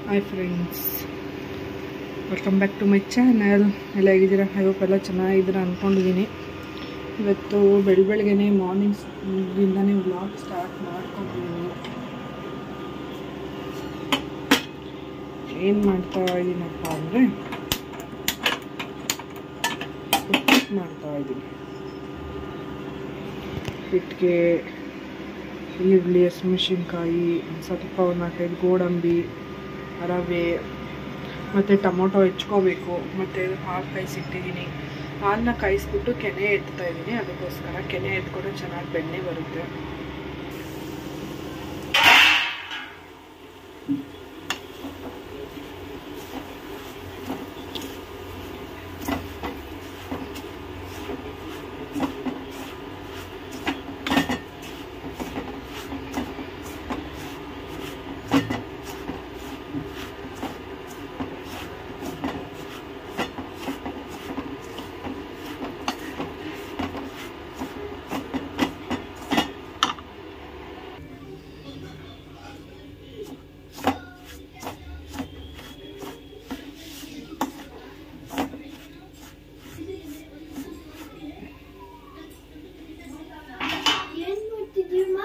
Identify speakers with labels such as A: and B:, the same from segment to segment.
A: Hi friends welcome back to my channel ಎಲ್ಲ ಹೇಗಿದ್ದೀರಾ I hope ಎಲ್ಲ ಚೆನ್ನಾಗಿದ್ದೀರಾ ಅಂದ್ಕೊಂಡಿದ್ದೀನಿ ಇವತ್ತು ಬೆಳ ಬೆಳಗ್ಗೆನೆ ಮಾರ್ನಿಂಗ್ಸ್ ಇಂದನೇ ವ್ಲಾಗ್ ಸ್ಟಾರ್ಟ್ ಮಾಡ್ಕೊಂಡಿದ್ದೀನಿ ಏನು ಮಾಡ್ತಾ ಇದ್ದೀನಪ್ಪ ಅಂದರೆ ಉಪ್ಪಿಟ್ಟು ಮಾಡ್ತಾ ಇದ್ದೀನಿ ಹಿಟ್ಟಿಗೆ ಈರುಳ್ಳಿ ಹಸಿಮೆಣಸಿನ್ಕಾಯಿ ಸ್ವಲ್ಪ ಒಂದು ನಾಲ್ಕೈದು ಗೋಡಂಬಿ ರವೆ ಮತ್ತು ಟೊಮೊಟೊ ಹೆಚ್ಕೋಬೇಕು ಮತ್ತು ಹಾಲು ಕಾಯಿಸಿಟ್ಟಿದ್ದೀನಿ ಹಾಲನ್ನ ಕಾಯಿಸ್ಬಿಟ್ಟು ಕೆನೆ ಎತ್ತಾ ಇದ್ದೀನಿ ಅದಕ್ಕೋಸ್ಕರ ಕೆನೆ ಎತ್ಕೊಂಡು ಚೆನ್ನಾಗಿ ಬೆಣ್ಣೆ ಬರುತ್ತೆ
B: ಏನ್ ಮಾಡ್ತಿದ್ದೀಮ್ಮ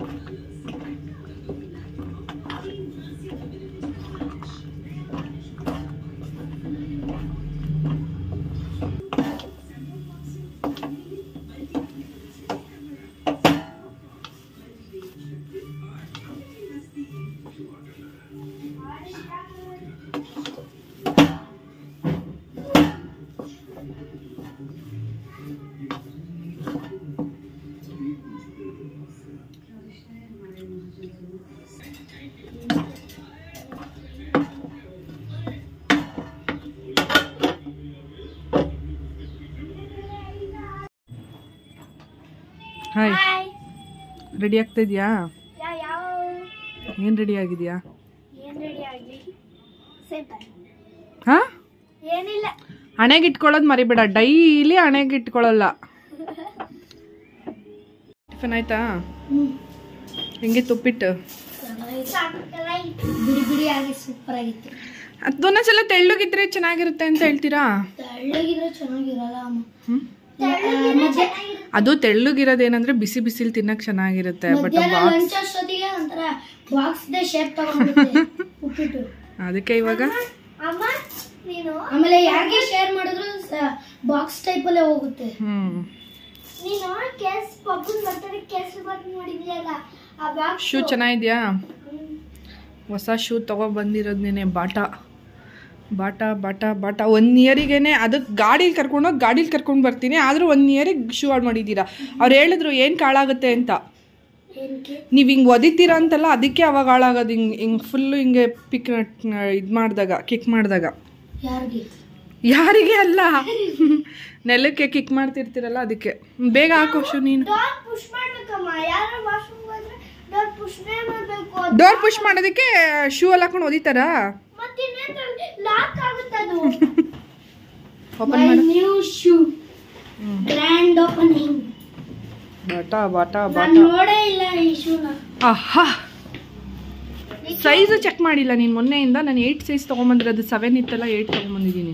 A: ಹಾಯ್
B: ಹಾಯ್
A: ರೆಡಿ ಆಗ್ತಾ ಇದೆಯಾ
B: ಯಾವ ಯಾವ
A: ಏನು ರೆಡಿ ಆಗಿದೆಯಾ
B: ಏನ್ ರೆಡಿ ಆಗ್ಲಿ ಸಿಂಪಲ್
A: ಹಾಂ
B: ಏನಿಲ್ಲ
A: ಹಣೆಗೆ ಇಟ್ಕೊಳ್ಳೋದು ಮರಿಬೇಡ ಡೈಲಿ ಹಣೆಗೆ ಇಟ್ಕೊಳ್ಳಲ್ಲ ಟಿಫನ್ ಆಯ್ತಾ ಹೆಂಗೆ ತುಪ್ಪಿಟ್ಟು
B: ಬಿಡಿ ಬಿಡಿ ಆಗಿ ಸೂಪರ್ ಆಗಿತ್ತು
A: ಅದೊಂದೊಂದ್ಸಲ ತೆಳ್ಳಗಿದ್ರೆ ಚೆನ್ನಾಗಿರುತ್ತೆ ಅಂತ ಹೇಳ್ತೀರಾ
B: ತೆಳ್ಳಗಿದ್ರೆ ಚೆನ್ನಾಗಿರಲ್ಲ ಅಮ್ಮ
A: ಹ್ಮ್?
B: ಮತ್ತೆ
A: ಅದು ತೆಳ್ಳಗಿರೋದೇನಂದ್ರೆ ಬಿಸಿ ಬಿಸಿಲಿ ತಿನ್ನಕ್ ಚೆನ್ನಾಗಿರುತ್ತೆ ಬಟ್
B: ಮಧ್ಯಾಹ್ನ ಲಂಚ್ ಅಷ್ಟೊತ್ತಿಗೆ ಒಂಥರ ಬಾಕ್ಸ್ ದೇ ಶೇಪ್ ತಗೊಂಡ್ಬಿಡುತ್ತೆ ಉಪ್ಪಿಟ್ಟು
A: ಅದಕ್ಕೆ ಇವಾಗ
B: ಅಮ್ಮ ನೀನು ಆಮೇಲೆ ಯಾರಿಗೆ ಶೇರ್ ಮಾಡಿದ್ರು ಬಾಕ್ಸ್ ಟೈಪ್ ಅಲ್ಲೇ ಹೋಗುತ್ತೆ
A: ಹ್ಮ್
B: ನೀನು ಕೇಸ್ ಪಪ್ಪನ್ ಬರ್ತಡೆ ಕೇಸ್ ಬಾತ್ ನೋಡಿದ್ಯಲ್ಲ ಆ ಬಾಕ್ಸ್
A: ಶೂ ಚೆನ್ನಾಗಿದ್ಯಾ ಹೊಸ ಶೂ ತಗೊ ಬಂದಿರೋದು ನೀನೆ Bata Bata Bata Bata one ಇಯರಿಗೇನೆ ಅದಕ್ಕೆ ಗಾಡೀಲಿ ಕರ್ಕೊಂಡೋಗಿ ಗಾಡೀಲಿ ಕರ್ಕೊಂಡು ಬರ್ತೀನಿ ಆದರೂ ಒನ್ ಇಯರಿಗೆ ಶೂ ಆಡ್ ಮಾಡಿದ್ದೀರಾ ಅವ್ರು ಹೇಳಿದ್ರು ಏನು ಕಾಳಾಗುತ್ತೆ ಅಂತ
B: ಏನಕ್ಕೆ
A: ನೀವು ಹಿಂಗೆ ಒದಿತೀರಾ ಅಂತಲ್ಲ ಅದಕ್ಕೆ ಅವಾಗ ಹಾಳಾಗೋದು ಹಿಂಗೆ ಹಿಂಗೆ ಫುಲ್ಲು ಹಿಂಗೆ ಪಿಕ್ ಇದು ಮಾಡಿದಾಗ ಕಿಕ್ ಮಾಡಿದಾಗ
B: ಯಾರಿಗೆ
A: ಯಾರಿಗೆ ಅಲ್ಲ ನೆಲಕ್ಕೆ ಕಿಕ್ ಮಾಡ್ತಿರ್ತೀರಲ್ಲ ಅದಕ್ಕೆ ಬೇಗ ಹಾಕೋ ಶೂ ನೀನು
B: ಡೋರ್ ಪುಷ್ ಮಾಡ್ಬೇಕಮ್ಮ ಯಾರು ವಾಶ್ರೂಮ್ ಹೋದ್ರೆ ಡೋರ್ ಪುಷ್ನೇ ಮಾಡ್ಬೇಕು
A: ಡೋರ್ ಪುಷ್ ಮಾಡೋದಕ್ಕೆ ಶೂ ಎಲ್ಲ ಹಾಕೊಂಡು ಒದಿತಾರಾ
B: ಮತ್ತೆ ಲಾಕ್ ಆಗುತ್ತೆ ಅದು
A: ಓಪನ್ ಮಾಡು
B: new shoe grand opening
A: Bata Bata
B: ನಾನು
A: ಬಾಟಾ
B: ನೋಡೇ ಇಲ್ಲ ಈ ಶೂನ
A: ಆಹಾ ಸೈಜು ಚೆಕ್ ಮಾಡಿಲ್ಲ ನೀನು ಮೊನ್ನೆಯಿಂದ ನಾನು ಏಯ್ಟ್ ಸೈಜ್ ತೊಗೊಂಬಂದಿರೋದು ಸೆವೆನ್ ಇತ್ತಲ್ಲ ಏಯ್ಟ್ ತೊಗೊಂಬಂದಿದ್ದೀನಿ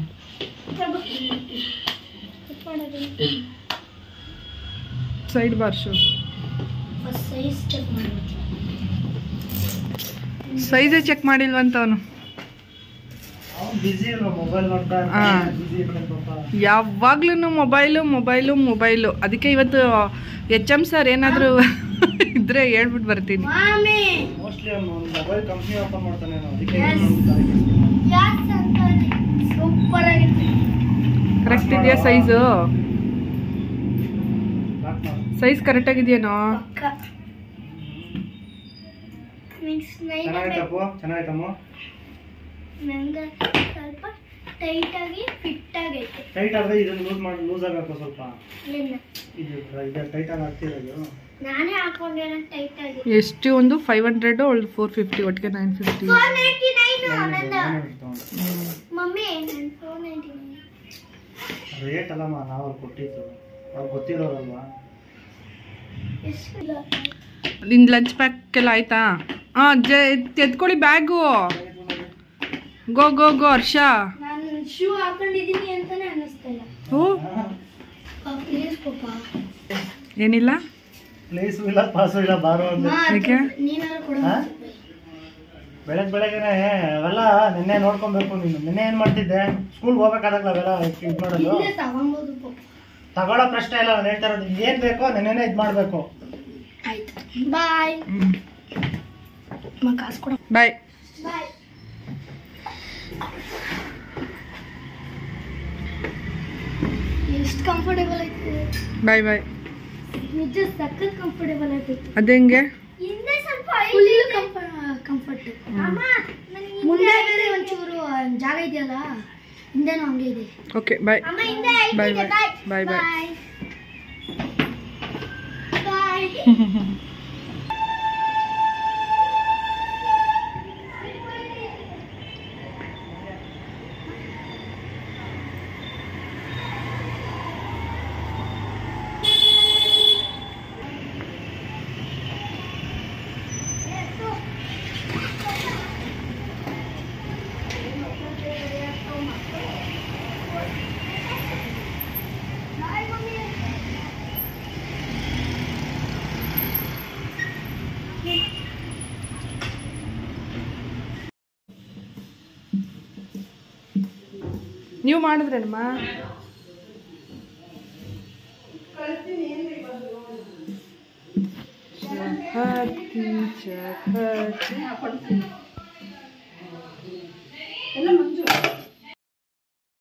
A: ಸೈಡ್ ಬಾರ್ ಶೂ
B: ಸೈಜ್ ಚೆಕ್ ಮಾಡ್ಬೇಕು
A: ಸೈಜೇ ಚೆಕ್ ಮಾಡಿಲ್ವಂತ ಅವನು
C: ಬಿಸಿ ಇಲ್ವಾ ಮೊಬೈಲ್ ನೋಡ್ತಾ
A: ಹಾ.
C: ಬಿಸಿ ಇರ್ತಾನೆ ಪಾಪ
A: ಯಾವಾಗ್ಲೂ ಮೊಬೈಲು ಮೊಬೈಲು ಮೊಬೈಲು ಅದಕ್ಕೆ ಇವತ್ತು ಎಚ್ ಎಮ್ ಸರ್ ಏನಾದರೂ ಇದ್ರೆ ಹೇಳ್ಬಿಟ್ಟು ಬರ್ತೀನಿ
B: ಮಾಮಿ
C: ಮೋಸ್ಟ್ಲಿ ಅವ್ನು ಮೊಬೈಲ್ ಕಂಪ್ನಿ ಓಪನ್ ಮಾಡ್ತಾನೆ ಅವ್ನು. ಅದಕ್ಕೆ
B: Yes.
C: ಅವ್ನು
B: ಯಾಕೆ ಸೂಪರ್ ಆಗಿತ್ತು
A: ಕರೆಕ್ಟ್ ಇದೆಯಾ ಸೈಜು
C: ಲಾಕ್ ಮಾಡು.
A: ಸೈಜ್ ಕರೆಕ್ಟಾಗಿದೆಯೇನೋ
B: ಪಕ್ಕ ನೆಕ್ಸ್ಟ್ ನೈನ್
C: ಚೆನ್ನಾಗೈತಪ್ಪು ಚೆನ್ನಾಗೈತಮ್ಮ
B: ನಂಗೆ ಸ್ವಲ್ಪ ಟೈಟ್ ಆಗಿ ಫಿಟ್ ಆಗೈತೆ
C: ಟೈಟ್ ಆದ್ರೆ ಇದನ್ನ ಲೂಸ್ ಮಾಡಿ ಲೂಸ್ ಆಗಬೇಕು ಸ್ವಲ್ಪ
B: ಏನ
C: ಇದು ಇದು ಟೈಟ್ ಆಗಿ ಆಗ್ತಿರೋದು
B: ನಾನೇ ಹಾಕೊಂಡೇನ ಟೈಟ್ ಆಗಿ
A: ಎಷ್ಟು ಒಂದು ಫೈವ್ ಹಂಡ್ರೆಡು ಅವಳು ಫೋರ್ ಫಿಫ್ಟಿ ಒಟ್ಟಿಗೆ nine fifty
B: four ninety nine ನಂದ
C: ಏನೇ ಇರ್ತಾವೆ.
B: ಮಮ್ಮಿ ನನ್ ಫೋರ್ ನೈಂಟಿ ನೈನ್
C: ರೇಟ್ ಅಲ್ಲಮ್ಮ ನಾವು ಅವ್ರು ಕೊಟ್ಟಿದ್ದು ಅವ್ರು ಗೊತ್ತಿರೋರಲ್ವಾ
B: ಎಷ್ಟು
A: ನಿನ್ನ ಲಂಚ್ ಪ್ಯಾಕ್ ಎಲ್ಲ ಆಯ್ತಾ ಹಾಂ ಜ ಎತ್ಕೊಳ್ಳಿ ಬ್ಯಾಗು ಗೋ ಗೋ ಗೋ ಹರ್ಷ
B: ನಾನು ಶೂ ಹಾಕೊಂಡಿದೀನಿ ಅಂತಾನೆ ಅನ್ನಿಸ್ತಾ ಇಲ್ಲ
A: ಓ
B: ಪ್ಲೀಸ್ ಪಾಪ
A: ಏನಿಲ್ಲ
C: ಪ್ಲೇಸು ಇಲ್ಲ ಪಾಸು ಇಲ್ಲ ಬಾರೋ ಅಂದ್ರೆ
A: ಯಾಕೆ
B: ನೀನಾದ್ರು ಕೊಡ
C: ಹಾ? ಬೆಳಗ್ಗೆ ಬೆಳಗ್ಗೆನೆ ಅವೆಲ್ಲ ನಿನ್ನೆ ನೋಡ್ಕೊಬೇಕು ನೀನು ನಿನ್ನೆ ಏನ್ ಮಾಡ್ತಿದ್ದೆ ಸ್ಕೂಲ್ಗೆ ಹೋಗ್ಬೇಕಾದಾಗಲ ಅವೆಲ್ಲ ಇದು ಮಾಡೋದು
B: ಇಲ್ಲೇ ತಗೊಬೋದು ಪಾಪ
C: ತಗೊಳ್ಳೋ ಪ್ರಶ್ನೆ ಇಲ್ಲ ನಾನು ಹೇಳ್ತಾ ಇರೋದು ಏನ್ ಬೇಕೋ ನೆನ್ನೆನೆ ಇದು ಮಾಡ್ಬೇಕು
B: ಆಯ್ತು ಬಾಯ್
A: ಹ್ಞೂ
B: ಅಮ್ಮ ಕಾಸು ಕೊಡ
A: ಬಾಯ್
B: ಬಾಯ್ ಎಷ್ಟು ಕಂಫರ್ಟೇಬಲ್ ಐತೆ
A: ಬಾಯ್ ಬಾಯ್
B: ನಿಜ ಸಖತ್ ಕಂಫರ್ಟೇಬಲ್ ಆಗ್ತೈತೆ
A: ಅದೆಂಗೆ
B: ಹಿಂದೆ ಸ್ವಲ್ಪ ಫುಲ್ ಕಂಫರ್ಟ್ ಅಮ್ಮ ಮುಂದೆ ಬೇರೆ ಒಂಚೂರು ಜಾಗ ಇದೆಯಲ್ಲ ಹಿಂದೆನೂ ಹಂಗೆ ಇದೆ
A: ಓಕೆ ಬಾಯ್
B: ಅಮ್ಮ ಹಿಂದೆ
A: Bye, bye. Bye, bye.
B: ಬಾಯ್
A: ನೀವು ಮಾಡಿದ್ರೇನಮ್ಮ ಚಪಾತಿ ಚಪಾತಿ